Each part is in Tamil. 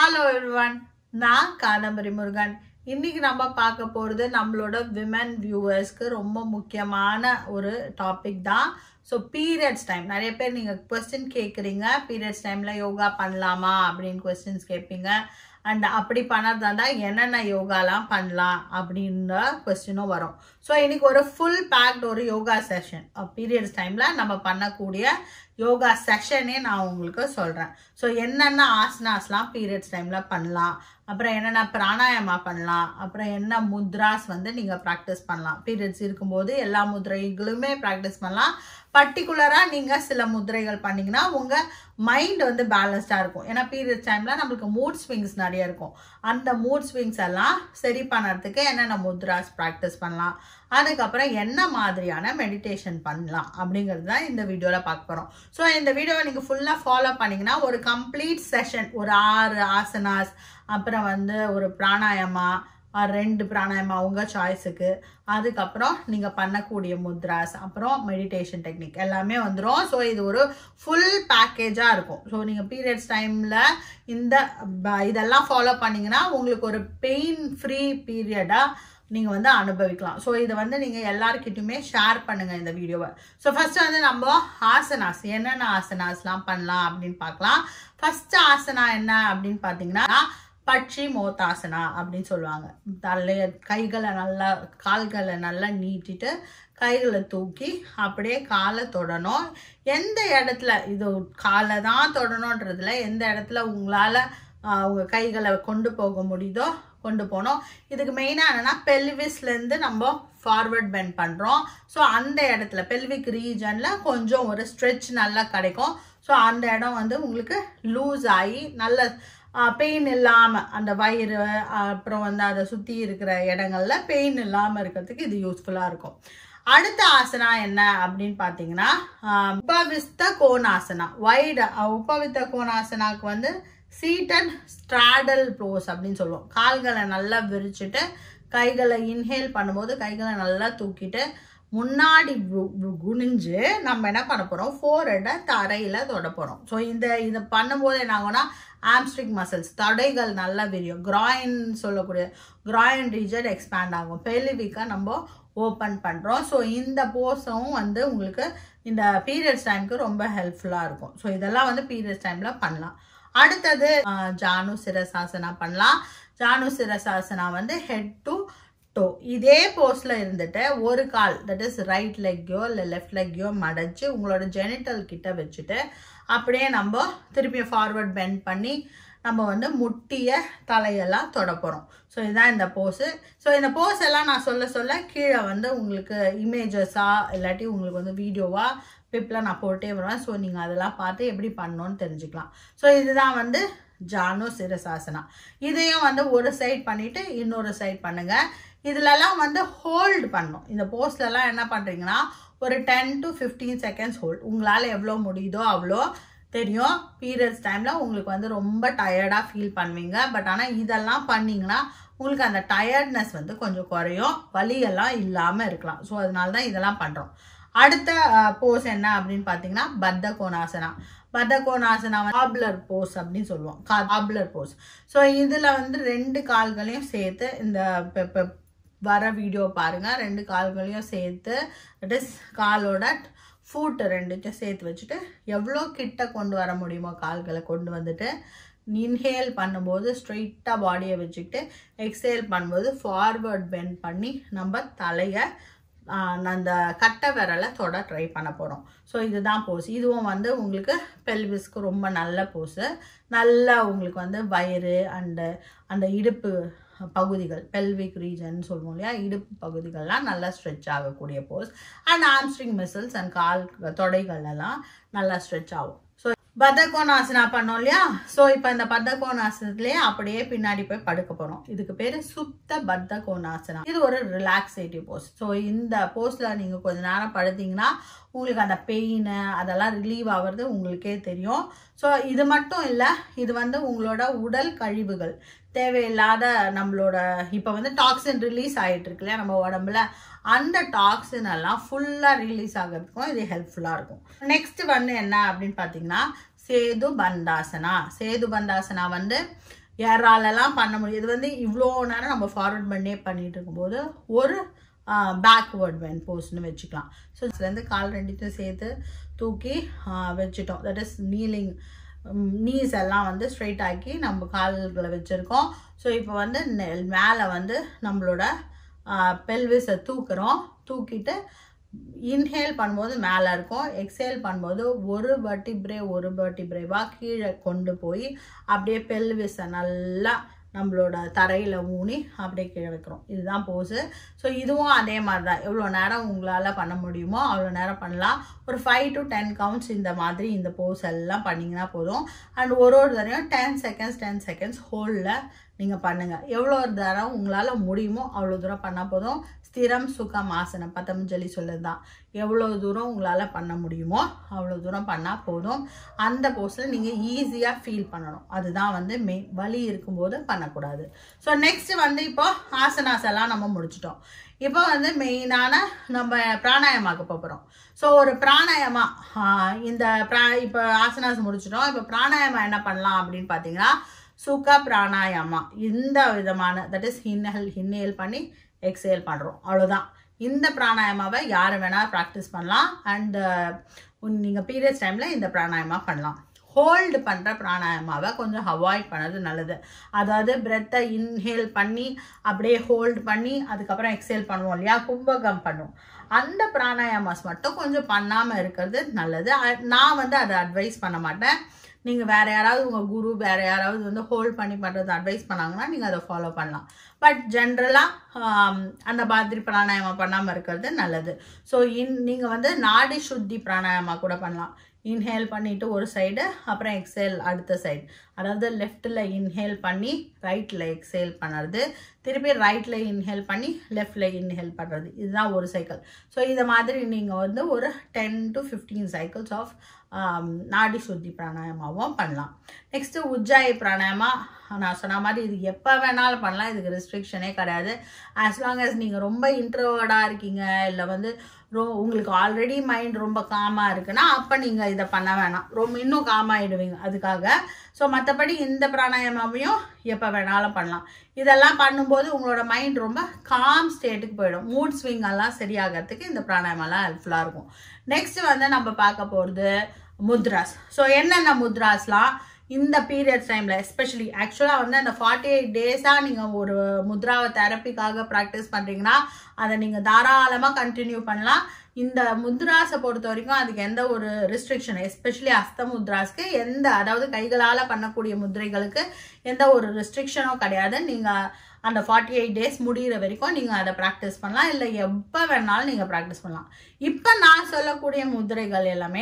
ஹலோ எவ்ரிவன் நான் காதம்பரி முருகன் இன்னைக்கு நம்ம பார்க்க போகிறது நம்மளோட விமன் வியூவர்ஸ்க்கு ரொம்ப முக்கியமான ஒரு டாபிக் தான் ஸோ பீரியட்ஸ் டைம் நிறைய பேர் நீங்கள் கொஸ்டின் கேட்குறீங்க பீரியட்ஸ் டைமில் யோகா பண்ணலாமா அப்படின்னு கொஸ்டின்ஸ் கேட்பீங்க அண்ட் அப்படி பண்ணறதா இருந்தால் என்னென்ன யோகாலாம் பண்ணலாம் அப்படின்ற கொஸ்டினும் வரும் ஸோ இன்னைக்கு ஒரு ஃபுல் பேக்ட் ஒரு யோகா செஷன் பீரியட்ஸ் டைமில் நம்ம பண்ணக்கூடிய யோகா செஷனே நான் உங்களுக்கு சொல்கிறேன் ஸோ என்னென்ன ஆசனாஸ்லாம் பீரியட்ஸ் டைமில் பண்ணலாம் அப்புறம் என்னென்ன பிராணாயமா பண்ணலாம் அப்புறம் என்ன முத்ராஸ் வந்து நீங்கள் ப்ராக்டிஸ் பண்ணலாம் பீரியட்ஸ் இருக்கும்போது எல்லா முத்ரைகளுமே ப்ராக்டிஸ் பண்ணலாம் பர்டிகுலராக நீங்கள் சில முத்திரைகள் பண்ணிங்கன்னா உங்கள் மைண்ட் வந்து பேலன்ஸ்டாக இருக்கும் ஏன்னா பீரியட்ஸ் டைமில் நம்மளுக்கு மூட் ஸ்விங்ஸ் நிறைய இருக்கும் அந்த மூட் ஸ்விங்ஸ் எல்லாம் சரி பண்ணுறதுக்கு என்னென்ன முத்ராஸ் ப்ராக்டிஸ் பண்ணலாம் அதுக்கப்புறம் என்ன மாதிரியான மெடிடேஷன் பண்ணலாம் அப்படிங்கிறது தான் இந்த வீடியோவில் பார்க்க போகிறோம் ஸோ இந்த வீடியோவை நீங்கள் ஃபுல்லாக ஃபாலோ பண்ணிங்கன்னா ஒரு கம்ப்ளீட் செஷன் ஒரு ஆறு ஆசனாஸ் அப்புறம் வந்து ஒரு பிராணாயமா ரெண்டு பிராணாயமா உங்கள் சாய்ஸுக்கு அதுக்கப்புறம் நீங்கள் பண்ணக்கூடிய முத்ராஸ் அப்புறம் மெடிடேஷன் டெக்னிக் எல்லாமே வந்துடும் ஸோ இது ஒரு ஃபுல் பேக்கேஜாக இருக்கும் ஸோ நீங்கள் பீரியட்ஸ் டைமில் இந்த ப- இதெல்லாம் ஃபாலோ பண்ணிங்கன்னா உங்களுக்கு ஒரு பெயின் ஃப்ரீ பீரியடாக நீங்கள் வந்து அனுபவிக்கலாம் ஸோ இதை வந்து நீங்கள் எல்லாருக்கிட்டையுமே ஷேர் பண்ணுங்கள் இந்த வீடியோவை ஸோ ஃபஸ்ட்டு வந்து நம்ம ஆசனாஸ் என்னென்ன ஆசனாஸ்லாம் பண்ணலாம் அப்படின்னு பார்க்கலாம் ஃபஸ்ட்டு ஆசனா என்ன அப்படின்னு பார்த்தீங்கன்னா பட்சி மோத்தாசனா அப்படின்னு சொல்லுவாங்க தலைய கைகளை நல்லா கால்களை நல்லா நீட்டிட்டு கைகளை தூக்கி அப்படியே காலை தொடணும் எந்த இடத்துல இது காலை தான் தொடணுன்றதுல எந்த இடத்துல உங்களால் உங்கள் கைகளை கொண்டு போக முடியுதோ கொண்டு போகணும் இதுக்கு மெயினாக என்னென்னா பெல்விஸ்லேருந்து நம்ம ஃபார்வர்ட் பெண்ட் பண்ணுறோம் ஸோ அந்த இடத்துல பெல்விக் ரீஜனில் கொஞ்சம் ஒரு ஸ்ட்ரெச் நல்லா கிடைக்கும் ஸோ அந்த இடம் வந்து உங்களுக்கு லூஸ் ஆகி நல்ல பெயின் இல்லாமல் அந்த வயிறு ஆஹ் அப்புறம் வந்து அதை சுற்றி இருக்கிற இடங்கள்ல பெயின் இல்லாமல் இருக்கிறதுக்கு இது யூஸ்ஃபுல்லாக இருக்கும் அடுத்த ஆசனா என்ன அப்படின்னு பார்த்தீங்கன்னா ஆஹ் உபவிஸ்த கோணாசனா வைடு உபவித்த கோணாசனாக்கு வந்து சீட்டன் ஸ்ட்ராடல் ப்ளோஸ் அப்படின்னு சொல்லுவோம் கால்களை நல்லா விரிச்சிட்டு கைகளை இன்ஹேல் பண்ணும்போது கைகளை நல்லா தூக்கிட்டு முன்னாடி கு- கு- குனிஞ்சு நம்ம என்ன பண்ண போகிறோம் ஃபோர்ஹெட்டை தரையில் தொட போகிறோம் ஸோ இந்த இதை பண்ணும்போது என்ன ஆகும்னா ஆம்ஸ்ட்ரிக் மசில்ஸ் தடைகள் நல்லா விரியும் கிராயின் சொல்லக்கூடிய கிராயின் ரீஜன் எக்ஸ்பேண்ட் ஆகும் பெலிவிக்கை நம்ம ஓப்பன் பண்ணுறோம் ஸோ இந்த போஸும் வந்து உங்களுக்கு இந்த பீரியட்ஸ் டைமுக்கு ரொம்ப ஹெல்ப்ஃபுல்லாக இருக்கும் ஸோ இதெல்லாம் வந்து பீரியட்ஸ் டைமில் பண்ணலாம் அடுத்தது ஆஹ், ஜானு சிரசாசனா பண்ணலாம் ஜானு சிரசாசனா வந்து ஹெட் டு டோ இதே போஸ்ட்ல இருந்துட்டு ஒரு கால் தட் இஸ் ரைட் லெக்கையோ இல்லை லெஃப்ட் லெக்கையோ மடச்சு உங்களோட ஜெனிட்டல் கிட்ட வச்சுட்டு அப்படியே நம்ம திருப்பி ஃபார்வர்ட் பெண்ட் பண்ணி நம்ம வந்து முட்டிய தலையெல்லாம் தொட போகிறோம் ஸோ இதுதான் இந்த போஸு ஸோ இந்த போஸ் எல்லாம் நான் சொல்ல சொல்ல கீழே வந்து உங்களுக்கு இமேஜஸாக இல்லாட்டி உங்களுக்கு வந்து வீடியோவாக பிப்பில் நான் போட்டே வருவேன் ஸோ நீங்கள் அதெல்லாம் பார்த்து எப்படி பண்ணணும்னு தெரிஞ்சுக்கலாம் ஸோ இதுதான் வந்து ஜானு சிரசாசனா இதையும் வந்து ஒரு சைட் பண்ணிவிட்டு இன்னொரு சைட் பண்ணுங்கள் இதுலலாம் வந்து ஹோல்டு பண்ணணும் இந்த போஸ்ட்லலாம் என்ன பண்ணுறீங்கன்னா ஒரு ten to fifteen seconds hold உங்களால் எவ்வளோ முடியுதோ அவ்வளோ தெரியும் பீரியட்ஸ் டைமில் உங்களுக்கு வந்து ரொம்ப டயர்டாக ஃபீல் பண்ணுவீங்க பட் ஆனால் இதெல்லாம் பண்ணிங்கன்னா உங்களுக்கு அந்த டயர்ட்னஸ் வந்து கொஞ்சம் குறையும் வலியெல்லாம் இல்லாமல் இருக்கலாம் ஸோ அதனால தான் இதெல்லாம் பண்ணுறோம் அடுத்த போஸ் என்ன அப்படின்னு பார்த்தீங்கன்னா பத்த கோணாசனா பத்த கோணாசனா காப்லர் போஸ் அப்படின்னு சொல்லுவோம் காப்லர் போஸ் ஸோ இதில் வந்து ரெண்டு கால்களையும் சேர்த்து இந்த பெ- பெ- வர வீடியோ பாருங்க ரெண்டு கால்களையும் சேர்த்து தட் இஸ் காலோட ஃபூட்டு ரெண்டுத்தையும் சேர்த்து வச்சுட்டு எவ்வளோ கிட்ட கொண்டு வர முடியுமோ கால்களை கொண்டு வந்துட்டு இன்ஹேல் பண்ணும்போது ஸ்ட்ரெயிட்டாக பாடியை வச்சுக்கிட்டு எக்ஸேல் பண்ணும்போது ஃபார்வர்ட் பெண்ட் பண்ணி நம்ம தலையை ஆஹ், அந்த கட்டை விரலை தொட ட்ரை பண்ண போகிறோம் ஸோ இதுதான் போஸ் இதுவும் வந்து உங்களுக்கு பெல்விஸ்க்கு ரொம்ப நல்ல போஸு நல்ல உங்களுக்கு வந்து வயிறு அண்டு அந்த இடுப்பு பகுதிகள் பெல்விக் ரீஜன் சொல்லுவோம் இல்லையா இடுப்பு பகுதிகள்லாம் நல்லா ஸ்ட்ரெச் ஆகக்கூடிய pose and hamstring muscles and கால் தொடைகள் எல்லாம் நல்லா ஸ்ட்ரெச் ஆகும் ஸோ பத்தகோணாசனா பண்ணோம் இல்லையா ஸோ இப்போ இந்த பத்தகோணாசனத்துலேயே அப்படியே பின்னாடி போய் படுக்க போகிறோம் இதுக்கு பேர் சுத்த பத்தகோணாசனா இது ஒரு ரிலாக்ஸேட்டிவ் போஸ் ஸோ இந்த போஸ்டில் நீங்கள் கொஞ்ச நேரம் படுத்தீங்கன்னா உங்களுக்கு அந்த பெயின் அதெல்லாம் ரிலீவ் ஆகிறது உங்களுக்கே தெரியும் ஸோ இது மட்டும் இல்லை இது வந்து உங்களோட உடல் கழிவுகள் தேவையில்லாத நம்மளோட இப்போ வந்து டாக்ஸின் ரிலீஸ் ஆகிட்டு இருக்கு இல்லையா நம்ம உடம்புல அந்த டாக்ஸின் எல்லாம் ஃபுல்லாக ரிலீஸ் ஆகிறதுக்கும் இது ஹெல்ப்ஃபுல்லாக இருக்கும் நெக்ஸ்ட் வந்து என்ன அப்படின்னு பார்த்தீங்கன்னா சேது பந்தாசனா சேது பந்தாசனா வந்து யாராலெல்லாம் பண்ண முடியும் இது வந்து இவ்வளோ நேரம் நம்ம ஃபார்வர்ட் பண்ணே பண்ணிட்டு இருக்கும்போது ஒரு பேக்வேர்ட் வென் போஸ்ட்னு வச்சுக்கலாம் ஸோ இதுலேருந்து கால் ரெண்டுத்தையும் சேர்த்து தூக்கி ஆஹ், வச்சுட்டோம் தட் இஸ் நீலிங் நீஸ் எல்லாம் வந்து ஸ்ட்ரைட் ஆக்கி நம்ம கால்களை வச்சுருக்கோம் ஸோ இப்போ வந்து மேலே வந்து நம்மளோட பெல்விஸை தூக்குறோம் தூக்கிட்டு இன்ஹேல் பண்ணும்போது மேலே இருக்கும் எக்ஸேல் பண்ணும்போது ஒரு vertebrae ஒரு vertebrae-வா கீழே கொண்டு போய் அப்படியே பெல்விஸை நல்லா நம்மளோட தரையில் ஊனி அப்படியே கீழே வைக்கிறோம் இதுதான் போஸு ஸோ இதுவும் அதே மாதிரி தான் எவ்வளோ நேரம் உங்களால் பண்ண முடியுமோ அவ்வளோ நேரம் பண்ணலாம் ஒரு ஃபைவ் டு டென் கவுண்ட்ஸ் இந்த மாதிரி இந்த போஸ் எல்லாம் பண்ணிங்கன்னா போதும் அண்ட் ஒரு ஒரு தடவையும் டென் செகண்ட்ஸ் டென் செகண்ட்ஸ் ஹோல்டில் நீங்கள் பண்ணுங்கள் எவ்வளோ தரம் உங்களால் முடியுமோ அவ்வளோ தூரம் பண்ணால் போதும் ஸ்திரம் சுகம் ஆசனம் பத்தஞ்சலி சொல்லுது தான் எவ்வளோ தூரம் உங்களால் பண்ண முடியுமோ அவ்வளோ தூரம் பண்ணால் போதும் அந்த போஸில் நீங்கள் ஈஸியாக ஃபீல் பண்ணணும் அதுதான் வந்து மெயின் வலி இருக்கும்போது பண்ணக்கூடாது ஸோ நெக்ஸ்ட் வந்து இப்போ ஆசனாஸ் எல்லாம் நம்ம முடிச்சிட்டோம் இப்போ வந்து மெயினான நம்ம பிராணாயமாக்க போகிறோம் ஸோ ஒரு பிராணாயமா ஆஹ் இந்த பிரா இப்போ ஆசனாஸ் முடிச்சிட்டோம் இப்போ பிராணாயமா என்ன பண்ணலாம் அப்படின்னு பார்த்தீங்கன்னா சுக பிராணாயாமா இந்த விதமான தட் இஸ் இன்ஹெல் இன்ஹேல் பண்ணி எக்ஸேல் பண்ணுறோம் அவ்வளோதான் இந்த பிராணாயமாவை யார் வேணால் ப்ராக்டிஸ் பண்ணலாம் அண்டு நீங்கள் பீரியட்ஸ் டைமில் இந்த பிராணாயமா பண்ணலாம் ஹோல்டு பண்ணுற பிராணாயமாவை கொஞ்சம் அவாய்ட் பண்ணது நல்லது அதாவது பிரெத்தை இன்ஹேல் பண்ணி அப்படியே ஹோல்டு பண்ணி அதுக்கப்புறம் எக்ஸேல் பண்ணுவோம் இல்லையா கும்பகம் பண்ணுவோம் அந்த பிராணாயாமாஸ் மட்டும் கொஞ்சம் பண்ணாமல் இருக்கிறது நல்லது அ- நான் வந்து அதை அட்வைஸ் பண்ண மாட்டேன் நீங்கள் வேறு யாராவது உங்கள் குரு வேறு யாராவது வந்து ஹோல்ட் பண்ணி பண்ணுறது அட்வைஸ் பண்ணாங்கன்னா நீங்கள் அதை ஃபாலோ பண்ணலாம் பட் ஜென்ரலாக அந்த மாதிரி பிராணாயாமா பண்ணாமல் இருக்கிறது நல்லது ஸோ இன் நீங்கள் வந்து நாடி சுத்தி பிராணாயாமா கூட பண்ணலாம் இன்ஹேல் பண்ணிட்டு ஒரு சைடு அப்புறம் எக்ஸேல் அடுத்த சைடு அதாவது லெஃப்ட்டில் இன்ஹேல் பண்ணி ரைட்டில் எக்ஸேல் பண்ணுறது திருப்பி ரைட்டில் இன்ஹேல் பண்ணி லெஃப்டில் இன்ஹேல் பண்ணுறது இதுதான் ஒரு சைக்கிள் ஸோ இதை மாதிரி நீங்கள் வந்து ஒரு ten to fifteen cycles of Nadi Shuddhi பிராணாயமாவும் பண்ணலாம் நெக்ஸ்ட்டு உஜ்ஜாயி பிராணாயமா நான் சொன்ன மாதிரி இது எப்போ வேணாலும் பண்ணலாம் இதுக்கு ரெஸ்ட்ரிக்ஷனே கிடையாது ஆஸ் லாங் as நீங்கள் ரொம்ப இன்ட்ரோவர்டாக இருக்கீங்க இல்லை வந்து ரொ உங்களுக்கு ஆல்ரெடி மைண்ட் ரொம்ப காமாக இருக்குன்னா அப்போ நீங்கள் இதை பண்ண வேணாம் ரொம்ப இன்னும் calm ஆயிடுவீங்க அதுக்காக ஸோ மற்றபடி இந்த பிராணாயமாவையும் எப்போ வேணாலும் பண்ணலாம் இதெல்லாம் பண்ணும்போது உங்களோட மைண்ட் ரொம்ப காம் ஸ்டேட்டுக்கு போயிடும் மூட் ஸ்விங் எல்லாம் சரியாகிறதுக்கு இந்த பிராணாயமெல்லாம் ஹெல்ப்ஃபுல்லாக இருக்கும் நெக்ஸ்ட் வந்து நம்ம பார்க்க போகிறது முத்ராஸ் ஸோ என்னென்ன முத்ராஸ்லாம் இந்த பீரியட்ஸ் டைமில் எஸ்பெஷலி ஆக்சுவலாக வந்து அந்த ஃபார்ட்டி எயிட் டேஸாக நீங்கள் ஒரு முத்ராவை தெரப்பிக்காக ப்ராக்டிஸ் பண்ணுறீங்கன்னா அதை நீங்கள் தாராளமாக கண்டினியூ பண்ணலாம் இந்த முத்ராஸை பொறுத்த வரைக்கும் அதுக்கு எந்த ஒரு ரெஸ்ட்ரிக்ஷன் எஸ்பெஷலி அஸ்த முத்ராஸ்க்கு எந்த அதாவது கைகளால் பண்ணக்கூடிய முத்திரைகளுக்கு எந்த ஒரு ரெஸ்ட்ரிக்ஷனும் கிடையாது நீங்கள் அந்த ஃபார்ட்டி எயிட் டேஸ் முடிகிற வரைக்கும் நீங்கள் அதை ப்ராக்டிஸ் பண்ணலாம் இல்லை எப்போ வேணாலும் நீங்கள் ப்ராக்டிஸ் பண்ணலாம் இப்போ நான் சொல்லக்கூடிய முதிரைகள் எல்லாமே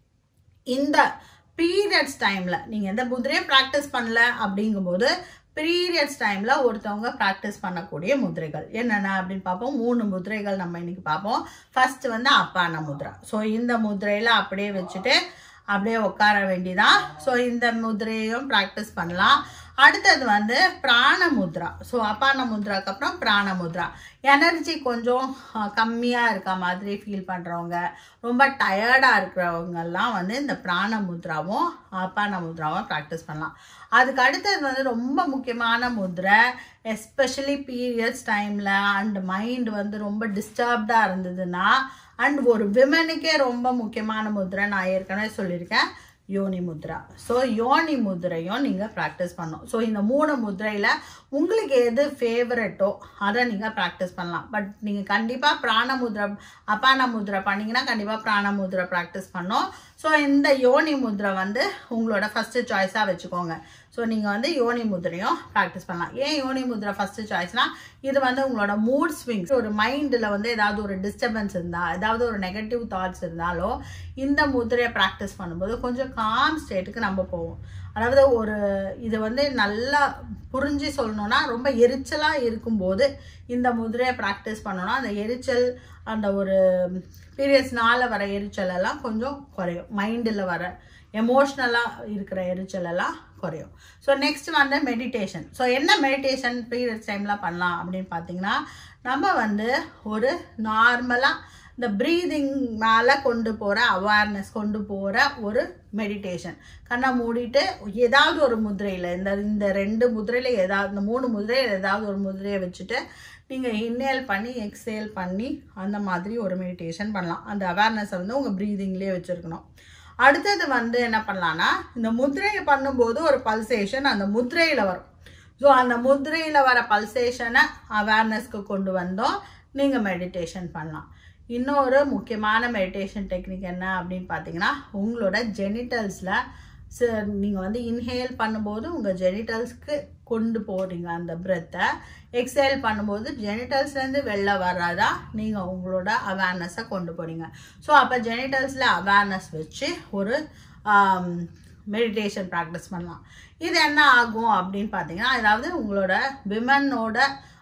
இந்த பீரியட்ஸ் டைமில் நீங்கள் எந்த முதிரையும் ப்ராக்டிஸ் பண்ணல அப்படிங்கும்போது பீரியட்ஸ் டைமில் ஒருத்தவங்க ப்ராக்டிஸ் பண்ணக்கூடிய முதிரைகள் என்னென்ன அப்படின்னு பார்ப்போம் மூணு முதிரைகள் நம்ம இன்னைக்கு பார்ப்போம் ஃபர்ஸ்ட் வந்து அப்பான முத்ரா ஸோ இந்த முதிரையில் அப்படியே வச்சுட்டு அப்படியே உட்கார வேண்டிதான் ஸோ இந்த முதிரையும் ப்ராக்டிஸ் பண்ணலாம் அடுத்தது வந்து பிராண முத்ரா ஸோ அப்பான முத்ராக்கு அப்புறம் பிராண முத்ரா எனர்ஜி கொஞ்சம் கம்மியாக இருக்க மாதிரி ஃபீல் பண்ணுறவங்க ரொம்ப டயர்டாக இருக்கிறவங்கெல்லாம் வந்து இந்த பிராண முத்ராவும் அப்பான முத்ராவும் ப்ராக்டிஸ் பண்ணலாம் அதுக்கு அடுத்தது வந்து ரொம்ப முக்கியமான முத்ரை எஸ்பெஷலி பீரியட்ஸ் டைமில் அண்ட் மைண்ட் வந்து ரொம்ப டிஸ்டர்ப்டாக இருந்ததுன்னா அண்ட் ஒரு விமனுக்கே ரொம்ப முக்கியமான முத்ரை நான் ஏற்கனவே சொல்லியிருக்கேன் யோனி முத்ரா ஸோ யோனி முத்ரையும் நீங்கள் ப்ராக்டிஸ் பண்ணணும் ஸோ இந்த மூணு முத்ரையில் உங்களுக்கு எது ஃபேவரட்டோ அதை நீங்கள் ப்ராக்டிஸ் பண்ணலாம் பட் நீங்கள் கண்டிப்பாக பிராண முத்ரா அப்பான முத்ரா பண்ணீங்கன்னா கண்டிப்பாக பிராண முத்ரா ப்ராக்டிஸ் பண்ணோம் ஸோ இந்த யோனி முத்ரை வந்து உங்களோட ஃபஸ்ட்டு சாய்ஸாக வச்சுக்கோங்க ஸோ நீங்கள் வந்து யோனி முத்ரையும் ப்ராக்டிஸ் பண்ணலாம் ஏன் யோனி முத்ரா ஃபஸ்ட்டு சாய்ஸ்னா இது வந்து உங்களோட மூட் ஸ்விங்ஸ் ஒரு மைண்டில் வந்து ஏதாவது ஒரு டிஸ்டர்பன்ஸ் இருந்தால் ஏதாவது ஒரு நெகட்டிவ் தாட்ஸ் இருந்தாலோ இந்த முதிரையை ப்ராக்டிஸ் பண்ணும்போது கொஞ்சம் காம் ஸ்டேட்டுக்கு நம்ம போவோம் அதாவது ஒரு இது வந்து நல்லா புரிஞ்சு சொல்லணும்னா ரொம்ப எரிச்சலாக இருக்கும்போது இந்த முதிரையை ப்ராக்டிஸ் பண்ணோன்னா அந்த எரிச்சல் அந்த ஒரு பீரியட்ஸ்னால வர எரிச்சல் எல்லாம் கொஞ்சம் குறையும் மைண்டில் வர எமோஷ்னலாக இருக்கிற எரிச்சல் எல்லாம் குறையும் ஸோ நெக்ஸ்ட் வந்து மெடிடேஷன் ஸோ என்ன மெடிடேஷன் பீரியட்ஸ் டைமில் பண்ணலாம் அப்படின்னு பார்த்தீங்கன்னா நம்ம வந்து ஒரு நார்மலாக இந்த ப்ரீதிங் மேலே கொண்டு போகிற அவேர்னஸ் கொண்டு போகிற ஒரு மெடிடேஷன் கண்ணை மூடிட்டு ஏதாவது ஒரு முதிரையில் இந்த இந்த ரெண்டு முதிரையில் ஏதாவது இந்த மூணு முதிரையில் ஏதாவது ஒரு முதிரையை வச்சுட்டு நீங்கள் இன்ஹேல் பண்ணி எக்ஸேல் பண்ணி அந்த மாதிரி ஒரு மெடிடேஷன் பண்ணலாம் அந்த அவேர்னஸை வந்து உங்கள் ப்ரீதிங்லேயே வச்சுருக்கணும் அடுத்தது வந்து என்ன பண்ணலான்னா இந்த முதிரையை பண்ணும்போது ஒரு பல்சேஷன் அந்த முதிரையில் வரும் ஸோ அந்த முதிரையில் வர பல்சேஷனை அவேர்னஸ்க்கு கொண்டு வந்தோம் நீங்கள் மெடிடேஷன் பண்ணலாம் இன்னொரு முக்கியமான மெடிடேஷன் டெக்னிக் என்ன அப்படின்னு பார்த்தீங்கன்னா உங்களோட ஜெனிட்டல்ஸில் நீங்கள் வந்து இன்ஹேல் பண்ணும்போது உங்கள் ஜெனிட்டல்ஸ்க்கு கொண்டு போகிறீங்க அந்த பிரெத்தை எக்ஸேல் பண்ணும்போது ஜெனிட்டல்ஸ்லேருந்து வெளில வராதா நீங்கள் உங்களோட அவேர்னஸை கொண்டு போகிறீங்க ஸோ அப்போ ஜெனிட்டல்ஸில் அவேர்னஸ் வச்சு ஒரு மெடிடேஷன் ப்ராக்டிஸ் பண்ணலாம் இது என்ன ஆகும் அப்படின்னு பார்த்தீங்கன்னா அதாவது உங்களோட விமனோட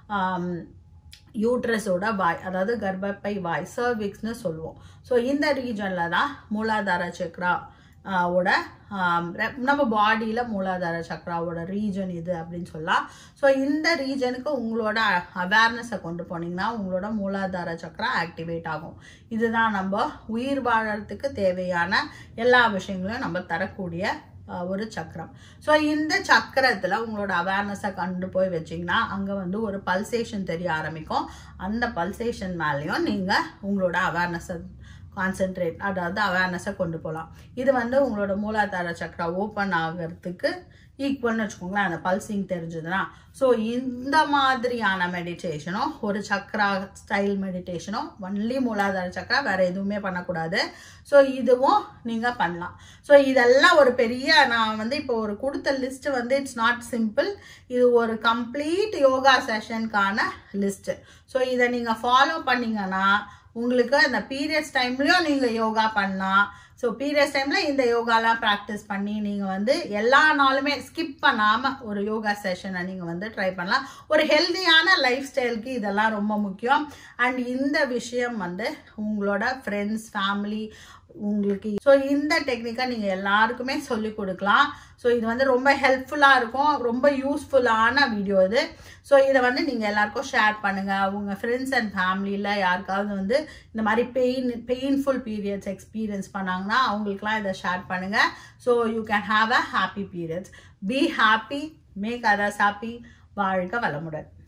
யூட்ரஸோட வாய் அதாவது கர்ப்பப்பை வாய் சர்விக்ஸ்னு சொல்லுவோம் ஸோ இந்த ரீஜனில் தான் மூலாதார சக்ரா ஓட நம்ம பாடியில் மூலாதார சக்ராவோட ரீஜன் இது அப்படின்னு சொல்லலாம் ஸோ இந்த ரீஜனுக்கு உங்களோட அவேர்னஸை கொண்டு போனீங்கன்னா உங்களோட மூலாதார சக்ரா ஆக்டிவேட் ஆகும் இதுதான் நம்ம உயிர் வாழறதுக்கு தேவையான எல்லா விஷயங்களையும் நம்ம தரக்கூடிய ஒரு சக்கரம் ஸோ இந்த சக்கரத்தில் உங்களோட அவேர்னஸை கண்டு போய் வச்சிங்கன்னா அங்கே வந்து ஒரு பல்சேஷன் தெரிய ஆரம்பிக்கும் அந்த பல்சேஷன் மேலேயும் நீங்கள் உங்களோட அவேர்னஸை கான்சென்ட்ரேட் அதாவது அவேர்னஸை கொண்டு போகலாம் இது வந்து உங்களோட மூலாதார சக்கரா ஓப்பன் ஆகிறதுக்கு ஈக்குவல்னு வச்சுக்கோங்களேன் அந்த பல்சிங் தெரிஞ்சதுன்னா ஸோ இந்த மாதிரியான மெடிடேஷனும் ஒரு சக்ரா ஸ்டைல் மெடிடேஷனும் ஒன்லி மூலாதார சக்ரா வேற எதுவுமே பண்ணக்கூடாது ஸோ இதுவும் நீங்கள் பண்ணலாம் ஸோ இதெல்லாம் ஒரு பெரிய நான் வந்து இப்போ ஒரு கொடுத்த லிஸ்ட் வந்து இட்ஸ் நாட் சிம்பிள் இது ஒரு கம்ப்ளீட் யோகா செஷனுக்கான லிஸ்ட்டு ஸோ இதை நீங்கள் ஃபாலோ பண்ணீங்கன்னா உங்களுக்கு அந்த பீரியட்ஸ் டைம்லையும் நீங்கள் யோகா பண்ணலாம் ஸோ பீரியட்ஸ் டைமில் இந்த யோகாலாம் ப்ராக்டிஸ் பண்ணி நீங்கள் வந்து எல்லா நாளுமே ஸ்கிப் பண்ணாமல் ஒரு யோகா செஷனை நீங்கள் வந்து ட்ரை பண்ணலாம் ஒரு ஹெல்த்தியான லைஃப் ஸ்டைலுக்கு இதெல்லாம் ரொம்ப முக்கியம் அண்ட் இந்த விஷயம் வந்து உங்களோட ஃப்ரெண்ட்ஸ் ஃபேமிலி உங்களுக்கு ஸோ இந்த டெக்னிக்கை நீங்கள் எல்லாருக்குமே சொல்லி கொடுக்கலாம் ஸோ இது வந்து ரொம்ப ஹெல்ப்ஃபுல்லாக இருக்கும் ரொம்ப யூஸ்ஃபுல்லான வீடியோ இது ஸோ இதை வந்து நீங்கள் எல்லாருக்கும் ஷேர் பண்ணுங்கள் உங்கள் ஃப்ரெண்ட்ஸ் அண்ட் ஃபேமிலியில் யாருக்காவது வந்து இந்த மாதிரி பெயின் பெயின்ஃபுல் பீரியட்ஸ் எக்ஸ்பீரியன்ஸ் பண்ணாங்கன்னா அவங்களுக்குலாம் இதை ஷேர் பண்ணுங்கள் so you can have a happy periods be happy make others happy வாழ்க வளமுடன்